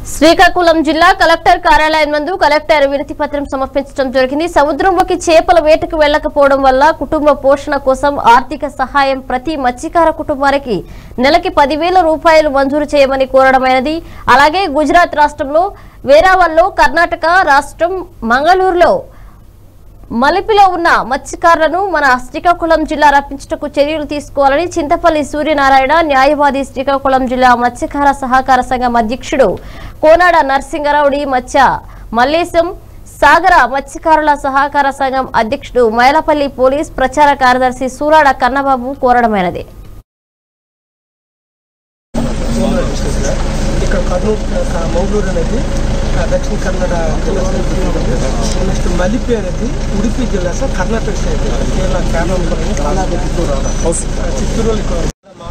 శ్రీకాకుళం జిల్లా కలెక్టర్ కార్యాలయం నందు కలెక్టర్ వినతి పత్రం సమర్పించడం జరిగింది సముద్రంలోకి చేపల వేటకు వెళ్లకపోవడం వల్ల కుటుంబ పోషణ కోసం ఆర్థిక సహాయం ప్రతి మత్స్యకార కుటుంబానికి నెలకి పదివేల రూపాయలు మంజూరు చేయమని కోరడమైనది అలాగే గుజరాత్ రాష్ట్రంలో వేరావల్లో కర్ణాటక రాష్ట్రం మంగళూరులో మలిపిలో ఉన్న మత్స్యకారులను మన శ్రీకాకుళం జిల్లా రప్పించుటకు చర్యలు తీసుకోవాలని చింతపల్లి సూర్యనారాయణ న్యాయవాది శ్రీకాకుళం జిల్లా మత్స్యకార సహకార సంఘం అధ్యక్షుడు కోనాడ నరసింగరావుడి మత్స్య మల్లేశం సాగర మత్స్యకారుల సహకార సంఘం అధ్యక్షుడు మైలపల్లి పోలీస్ ప్రచార కార్యదర్శి సూరాడ కన్నబాబు కోరడమైనది సోమవారం డిస్ట్రిక్ట్ సార్ ఇక్కడ కర్నూలు క- మంగళూరు అనేది ఆ, దక్షిణ కన్నడ జిల్లా సార్ నెక్స్ట్ మలిపి అనేది ఉడిపి జిల్లా సార్ కర్ణాటక స్టేట్ కేరళ కేరళ చిత్తూరు చిత్తూరు